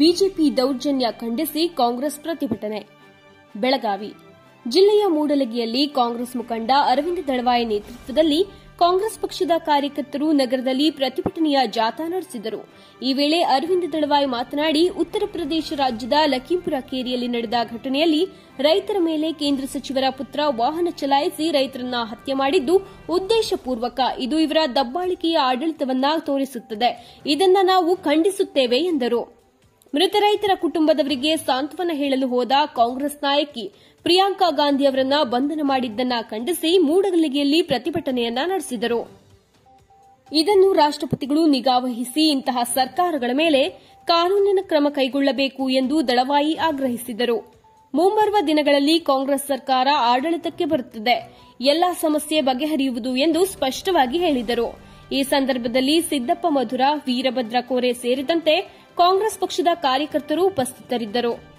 BJP ದೌರ್ಜನ್ಯ ಖಂಡಿಸಿ ಕಾಂಗ್ರೆಸ್ ಪ್ರತಿಭಟನೆ ಬೆಳಗಾವಿ ಜಿಲ್ಲೆಯ ಮೂಡಲಗಿಯಲ್ಲಿ ಕಾಂಗ್ರೆಸ್ ಮುಖಂಡ ಅರವಿಂದ ದಳವಾಯಿ ನೇತೃತ್ವದಲ್ಲಿ ಕಾಂಗ್ರೆಸ್ ಪಕ್ಷದ ಕಾರ್ಯಕರ್ತರು ನಗರದಲ್ಲಿ ಪ್ರತಿಭಟನೆಯ ಜಾಥಾ ನಡೆಸಿದರು ಈ ವೇಳೆ ಅರವಿಂದ ದಳವಾಯಿ ಮಾತನಾಡಿ ಉತ್ತರ ಪ್ರದೇಶ ರಾಜ್ಯದ ಲಖೀಂಪುರ ಕೇರಿಯಲ್ಲಿ ನಡೆದ ಘಟನೆಯಲ್ಲಿ ರೈತರ ಮೇಲೆ ಕೇಂದ್ರ ಸಚಿವರ ಪುತ್ರ ವಾಹನ ಚಲಾಯಿಸಿ ರೈತರನ್ನ ಹತ್ಯೆ ಮಾಡಿದ್ದು ಉದ್ದೇಶಪೂರ್ವಕ ಇದು ಇವರ ದಬ್ಬಾಳಿಕೆಯ ಆಡಳಿತವನ್ನ ತೋರಿಸುತ್ತದೆ ಇದನ್ನ ನಾವು ಖಂಡಿಸುತ್ತೇವೆ ಎಂದರು ಮೃತ ರೈತರ ಕುಟುಂಬದವರಿಗೆ ಸಾಂತ್ವನ ಹೇಳಲು ಹೋದ ಕಾಂಗ್ರೆಸ್ ನಾಯಕಿ ಪ್ರಿಯಾಂಕಾ ಗಾಂಧಿ ಅವರನ್ನ ಬಂಧನ ಮಾಡಿದ್ದನ್ನ ಖಂಡಿಸಿ ಮೂಡಗಲಿಗೆಯಲ್ಲಿ ಪ್ರತಿಭಟನೆಯನ್ನ ನಡೆಸಿದರು ಇದನ್ನು ರಾಷ್ಟಪತಿಗಳು ನಿಗಾವಹಿಸಿ ಇಂತಹ ಸರ್ಕಾರಗಳ ಮೇಲೆ ಕಾನೂನಿನ ಕ್ರಮ ಕೈಗೊಳ್ಳಬೇಕು ಎಂದು ದಳವಾಯಿ ಆಗ್ರಹಿಸಿದರು ಮುಂಬರುವ ದಿನಗಳಲ್ಲಿ ಕಾಂಗ್ರೆಸ್ ಸರ್ಕಾರ ಆಡಳಿತಕ್ಕೆ ಬರುತ್ತದೆ ಎಲ್ಲಾ ಸಮಸ್ಯೆ ಬಗೆಹರಿಯುವುದು ಎಂದು ಸ್ಪಷ್ಟವಾಗಿ ಹೇಳಿದರು ಈ ಸಂದರ್ಭದಲ್ಲಿ ಸಿದ್ದಪ್ಪ ಮಧುರ ವೀರಭದ್ರ ಕೋರೆ ಸೇರಿದಂತೆ ಕಾಂಗ್ರೆಸ್ ಪಕ್ಷದ ಕಾರ್ಯಕರ್ತರು ಉಪಸ್ಥಿತರಿದ್ದರು